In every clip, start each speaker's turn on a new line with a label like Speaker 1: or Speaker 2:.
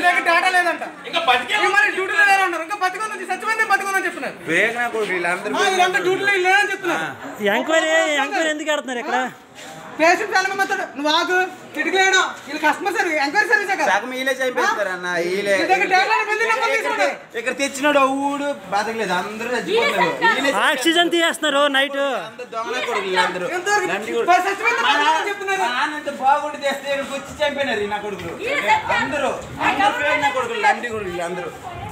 Speaker 1: దగ్గర డేటా లేదంట
Speaker 2: ఇంకా బతికే
Speaker 1: ఇవి మరి డ్యూటీలో లేరన్నారు ఇంకా బతికొందని చచ్చిపోయింది బతికొందని చెప్తున్నారు
Speaker 3: వేగన కూడా వీళ్ళందరూ
Speaker 1: ఆ, వీళ్ళంతా డ్యూటీలో లేరని చెప్తున్నారు
Speaker 4: ఎంక్వైరీ ఎంక్వైరీ ఎందుకు ఆడుతున్నారు ఇక్కడ
Speaker 1: పేషెంట్ చాలా మంది నువ్వు ఆగు కిటికీలేడు వీళ్ళు కస్టమర్ సర్వీస్ ఎంక్వైరీ సర్వీసే కదా
Speaker 3: సగం వీలే చంపేస్తారు అన్న వీలే
Speaker 1: నీ దగ్గర డేటా వెళ్ళి నెంబర్ తీసుకోండి
Speaker 3: ఇక్కడ తెచ్చినాడు ఊడు బతకలేదు అందరూ చచ్చిపోతారు వీలే
Speaker 4: ఆక్సిజన్ తీసేస్తున్నారు నైట్
Speaker 3: అందరూ దొంగల కొడుకు వీళ్ళందరూ
Speaker 1: ఎంతవరకు
Speaker 3: నంది కూడా-
Speaker 1: మరి చచ్చిపోయింది
Speaker 3: మా నాన్న-
Speaker 1: బతికొందని చెప్తున్నారు
Speaker 3: మా నాన్న ఎంత బాగుండి తెస్తే ఇక్కడికి వచ్చి చంపినారు ఈ నా కొడుకులు అందరూ అందరూ పేరు నా కొడుకులు లండి కొడుకులు వీళ్ళందరూ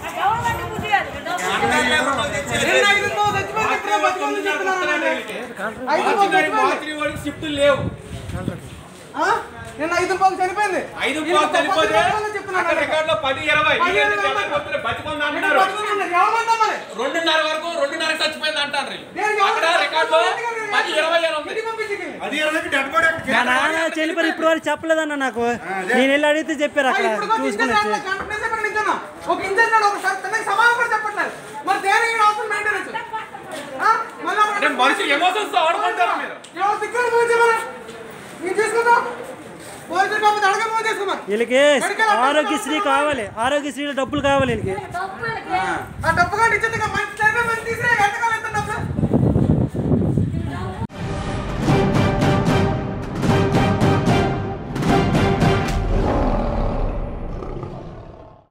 Speaker 1: నిన్న ఐదు రోజులు చచ్చిపోయింది ఇప్పుడే బతికొందని చెప్తున్నారు ఐదు రోజులు చచ్చిపోయింది
Speaker 2: షిఫ్ట్ లేవు
Speaker 1: ఆ? నిన్న ఐదు రోజులు చనిపోయింది
Speaker 2: ఐదు
Speaker 1: వీళ్ళు
Speaker 2: పోలు చనిపోతే
Speaker 1: బతికొందని చెప్తున్నారు
Speaker 2: అక్కడ రికార్డ్ లో పది ఇరవై
Speaker 1: పది
Speaker 2: వీళ్ళు
Speaker 1: ఇరవై
Speaker 2: జనం పోతున్నారు, బతికొంది
Speaker 1: ఇక్కడ
Speaker 2: అంటున్నారు
Speaker 1: బతికొందన్నారు. ఎవరు మరి
Speaker 2: రెండున్నర వరకు రెండున్నర చచ్చిపోయింది అంటారు వీళ్ళు.
Speaker 1: దేనికి
Speaker 2: అక్కడ
Speaker 1: ఎవరు
Speaker 2: రికార్డ్ లో పది ఇరవై అని ఉంది
Speaker 1: ఇంటికి పంపించి
Speaker 3: అది ఇరవై డెడ్ బాడీ
Speaker 4: మా నాన్న చనిపోయి ఇప్పుడు వరకు చెప్పలేదన్న నాకు నేను వెళ్ళి అడిగితే చెప్పారు అక్కడ
Speaker 1: ఇప్పుడు వచ్చి
Speaker 4: చూసుకుని
Speaker 1: ఇంజన్
Speaker 4: వచ్చి
Speaker 1: రావట్లేదు, కంపెనీ చెప్పండి నిజమా? ఒక ఇంజన్ రాడు, ఒక స- తనకి సమానం కూడా చెప్పట్లేదు మరి దేనికి హాస్పిటల్ మెయింటెనెన్స్ ఆ? మళ్ళా ఒక-
Speaker 2: అంటే మనిషి ఎమోషన్స్ తో ఆడుకుంటారు మీరు
Speaker 1: ఎవరు దిక్కులు ఫోన్ చేయమని నేను తీసుకుందాం పోలీసులు కాకపోతే అడగ ఫోన్ చేసుకోమని
Speaker 4: వీళ్ళకి ఆరోగ్యశ్రీ కావాలి ఆరోగ్యశ్రీలో డబ్బులు కావాలి వీళ్ళకి
Speaker 1: ఆ డబ్బు కానీ ఇచ్చేది మంచి మంచి తీసుకురా ఎంతకాలం ఎంత